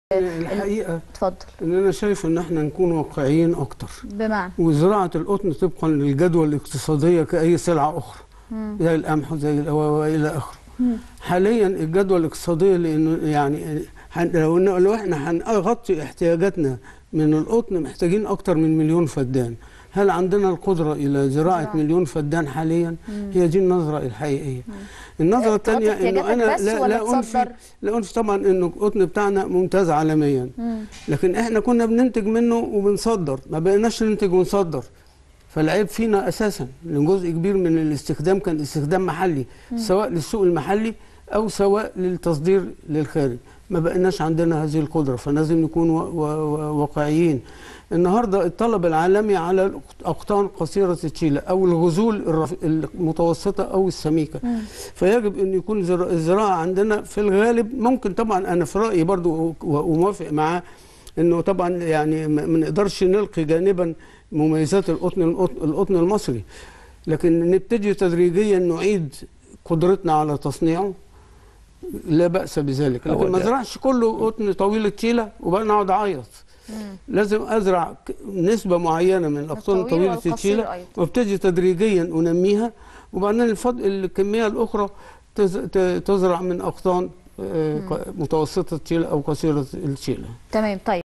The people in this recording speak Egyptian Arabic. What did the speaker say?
الحقيقه اتفضل ان انا شايف ان احنا نكون واقعيين اكتر بمعنى وزراعه القطن طبقا للجدوى الاقتصاديه كاي سلعه اخرى زي القمح وزي الأوا- والى اخره حاليا الجدوى الاقتصاديه لانه يعني هن- لو إن- لو احنا هنغطي احتياجاتنا من القطن محتاجين اكتر من مليون فدان هل عندنا القدره الى زراعه زراعة. مليون فدان حاليا هي دي النظره الحقيقيه النظره تغطي الثانيه انه احتياجاتك انا بس لا ولا لا انفي تصدر؟ لا انفي طبعا انه القطن بتاعنا ممتاز عالميا مم. لكن احنا كنا بننتج منه وبنصدر ما بقيناش ننتج ونصدر فالعيب فينا اساسا لان جزء كبير من الاستخدام كان استخدام محلي سواء للسوق المحلي او سواء للتصدير للخارج ما بقيناش عندنا هذه القدره فلازم نكون و- و- و- واقعيين النهارده الطلب العالمي على الاقطان قصيره التشيله او الغزول الرف- المتوسطه او السميكه فيجب ان يكون زر- الزراعه عندنا في الغالب ممكن طبعا انا في رايي برضو و- وموافق معاه انه طبعا يعني ما ما نقدرش نلقي جانبا مميزات القطن القطن- القطن المصري لكن نبتدي تدريجيا نعيد قدرتنا على تصنيعه لا باس بذلك هو لكن ما ده. ازرعش كله قطن طويل التيله وبقى اقعد اعيط لازم ازرع ك- نسبه معينه من الاقطان الطويل طويله والقصير التيله أيضا. وابتدي تدريجيا انميها وبعدين الفضل الكميه الاخرى تز- ت- تزرع من اقطان آه، ق- متوسطه التيله او قصيره التيله تمام طيب